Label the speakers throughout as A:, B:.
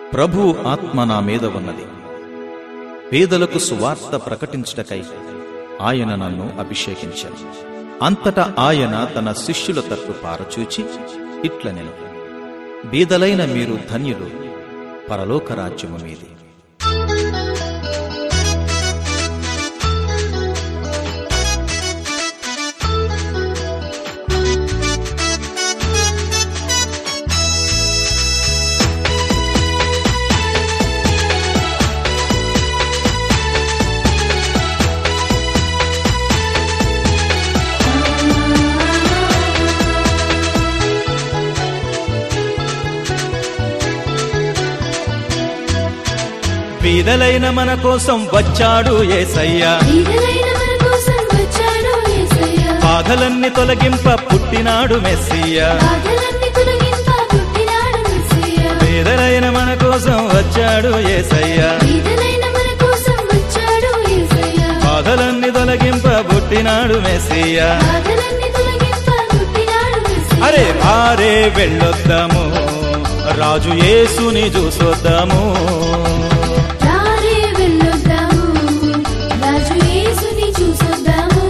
A: ప్రభు ఆత్మ నా మీద ఉన్నది పేదలకు సువార్త ప్రకటించుటకై ఆయన నన్ను అభిషేకించాను అంతటా ఆయన తన శిష్యుల తట్టు పారచూచి ఇట్ల నేను బీదలైన మీరు ధన్యులు పరలోక రాజ్యము మీది బీదలైన మన కోసం వచ్చాడు ఏసయ్యా
B: బీదలైన మన కోసం వచ్చాడు యేసయ్య.
A: బాధలన్నీ తొలగింప పుట్టినాడు మెస్సియా
B: బాధలన్నీ తొలగింప పుట్టినాడు మెస్సయ్య.
A: పేదలైన మన కోసం వచ్చాడు ఏసయ్యా
B: బీదలైన మన కోసం వచ్చాడు యేసయ్య.
A: బాధలన్నీ తొలగింప పుట్టినాడు మెస్సియా
B: బాధలన్నీ తొలగింప పుట్టినాడు మెస్సయ్య.
A: అరే ఆరే వెళ్ళొద్దాము రాజు యేసుని చూసొద్దాము
B: రారే వెళ్ళొద్దాము, రాజు యేసుని చూసొద్దాము.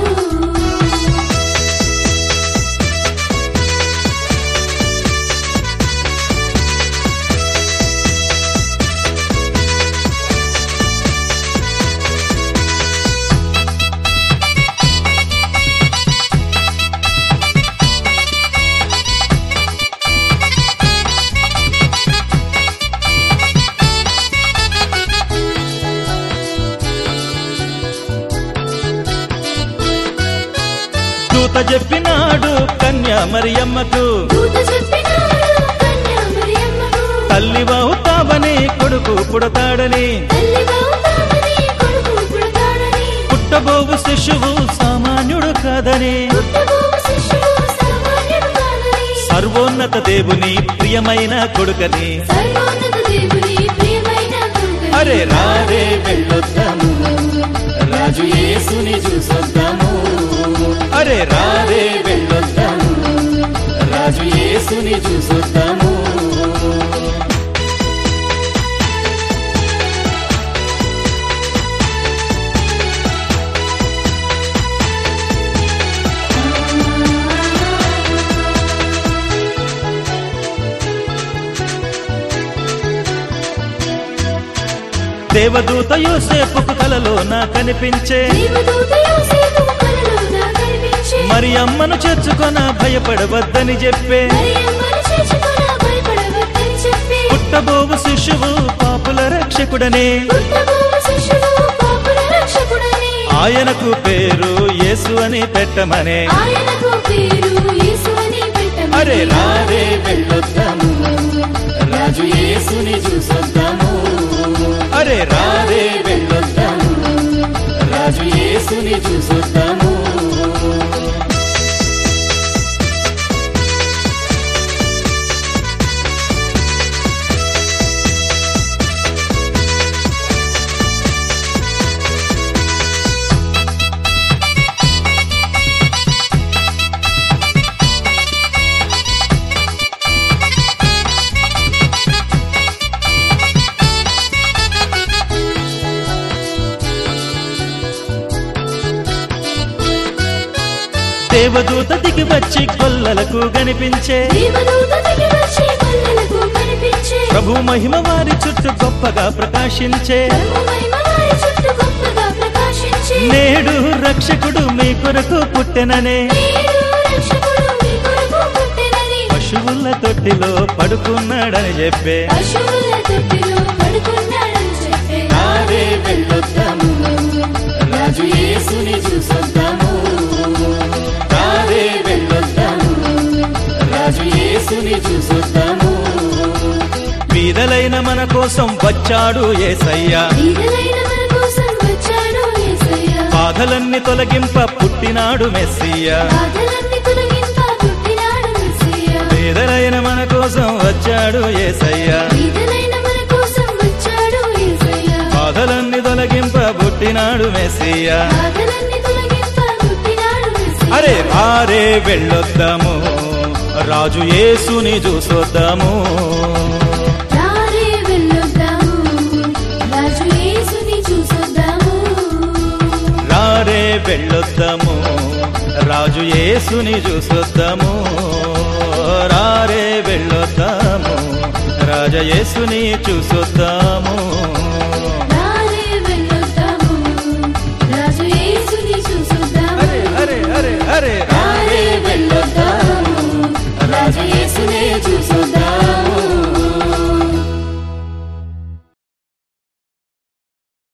A: దూత చెప్పినాడు కన్యా మరియమ్మకు
B: దూత చెప్పినాడు కన్య మరియమ్మకు,
A: తల్లి అవుతావని కొడుకు పుడతాడని
B: తల్లి అవుతామని కొడుకు పుడతాడని,
A: పుట్టబోవు శిశువు సామాన్యుడు కాదని
B: పుట్టబోవు శిశువు సామాన్యుడు కాదని,
A: సర్వోన్నత దేవుని ప్రియమైన కొడుకని
B: సర్వోన్నత దేవుని ప్రియమైన కొడుకని.
A: అరే రారే వెళ్ళొద్దాము రాజు యేసుని చూసొద్దాము అరే రారే వెళ్ళొద్దాము రాజు యేసుని చూసొద్దాము దేవదూత యోసేపుకు కలలో నా కనిపించే
B: దేవదూత యోసేపుకు కలలోన కనిపించి,
A: మరి అమ్మను చేర్చుకొన భయపడవద్దని చెప్పే
B: మరియమ్మను చేర్చుకొన భయపడవద్దని చెప్పి,
A: పుట్టబోవు శిశువు పాపుల రక్షకుడనే
B: పుట్టబోవు శిశువు పాపుల రక్షకుడని,
A: ఆయనకు పేరు యేసు అని పెట్టమనే
B: ఆయనకు పేరు యేసు అని పెట్టమని.
A: అరే రారే వెళ్ళొద్దాము రాజు యేసుని చూసొద్దాము అరే రారే వెళ్ళొద్దాము రాజు యేసుని చూసొద్దాము దేవదూత దిగి వచ్చి కొల్లలకు కనిపించే
B: దేవదూత దిగి వచ్చి పల్లెలకు కనిపించి,
A: ప్రభు మహిమ వారి చుట్టూ గొప్పగా ప్రకాశించే
B: ప్రభు మహిమ వారి చుట్టూ గొప్పగా ప్రకాశించి,
A: నేడు రక్షకుడు మీ కొరకు పుట్టెననే
B: నేడు రక్షకుడు మీ కొరకు పుట్టెనని,
A: పశువుల తొట్టిలో పడుకున్నాడని చెప్పే
B: పశువుల తొట్టిలో పడుకున్నాడని చెప్పే.
A: రారే వెళ్ళొద్దాము రాజు యేసుని చూసొద్దాము రారే వెళ్ళొద్దాము రాజు యేసుని చూసొద్దాము బీదలైన మన కోసం వచ్చాడు ఏసయ్యా
B: బీదలైన మన కోసం వచ్చాడు యేసయ్య.
A: బాధలన్నీ తొలగింప పుట్టినాడు మెస్సియా
B: బాధలన్నీ తొలగింప పుట్టినాడు మెస్సయ్య.
A: పేదలైన మన కోసం వచ్చాడు ఏసయ్యా
B: బీదలైన మన కోసం వచ్చాడు యేసయ్య.
A: బాధలన్నీ తొలగింప పుట్టినాడు మెస్సియా
B: బాధలన్నీ తొలగింప పుట్టినాడు మెస్సయ్య.
A: అరే రారే వెళ్ళొద్దాము రాజు యేసుని చూసొద్దాము
B: రారే వెళ్ళొద్దాము
A: చూసొద్దాము రాజు యేసుని చూసొద్దాము రారే వెళ్ళొద్దాము రాజ యేసుని చూసొద్దాము